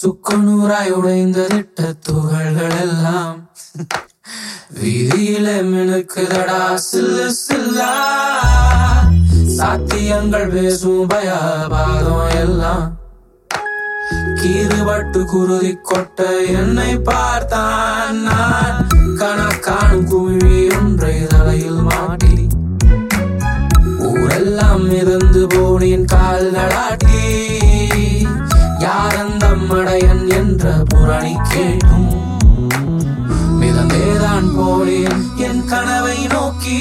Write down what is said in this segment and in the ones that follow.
சுக்குநூறாய் உடைந்ததிட்ட துகள்கள் எல்லாம் வீதியில மினுக்குதடா சில்லு சில்லா சாத்தியங்கள் பேசும் பயாபாதம் எல்லாம் கீறுபட்டு குருதி கொட்ட என்னை பார்த்தான் நான் கணக்கானும் குழி ஒன்றை தலையில் மாட்டி ஊரெல்லாம் மிதந்து போனேன் கால்களாட்டி யார் அந்த மடையன் என்ற புரணி கேட்டும் மிதந்தேதான் போனேன் என் கனவை நோக்கி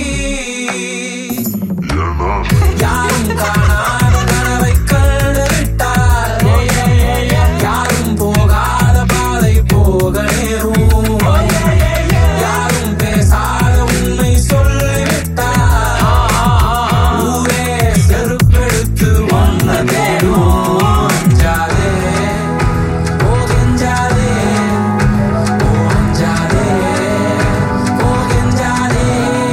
யாரும் காணாத கனவை கண்டு விட்டால் யாரும் போகாத பாதை போக நேரும் யாரும் பேசாத உண்மை சொல்லிவிட்டால் ஊரே செருப்பெடுத்து ஒன்ன தேடும் அஞ்சாதே ஓ கெஞ்சாதே ஓ அஞ்சாதே ஓ கெஞ்சாதே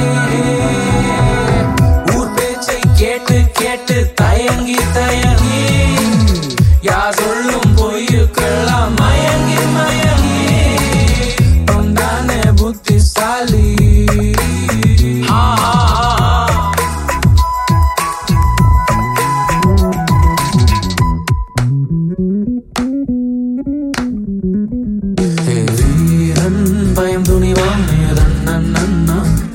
ஊர் பேச்சை கேட்டு கேட்டு தயங்கி தயங்கி யார் சொல்லும் பொய்யுக்கெல்லாம் மயங்கி மயங்கி தொண்டானே புத்திசாலி ஆ, ஆ, ஆ. ஹே வீரன் பயம் துணிவான் நன்னா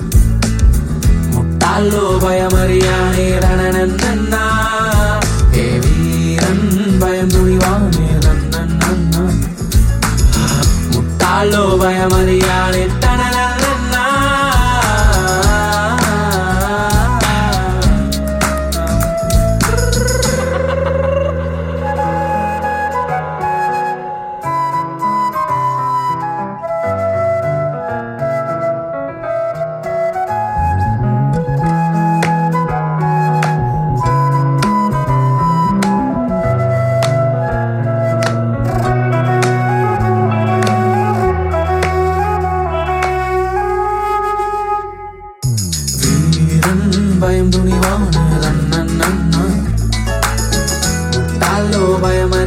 முட்டாளோ பயமறியானே ரணனன்னா ஹே வீரன் பயம் துணிவானே நன்னா முட்டாளோ பயமறியானே தனனன்னா வீரன் பயம் துணிவான தன்னன்னா முட்டாளோ பயமறியானே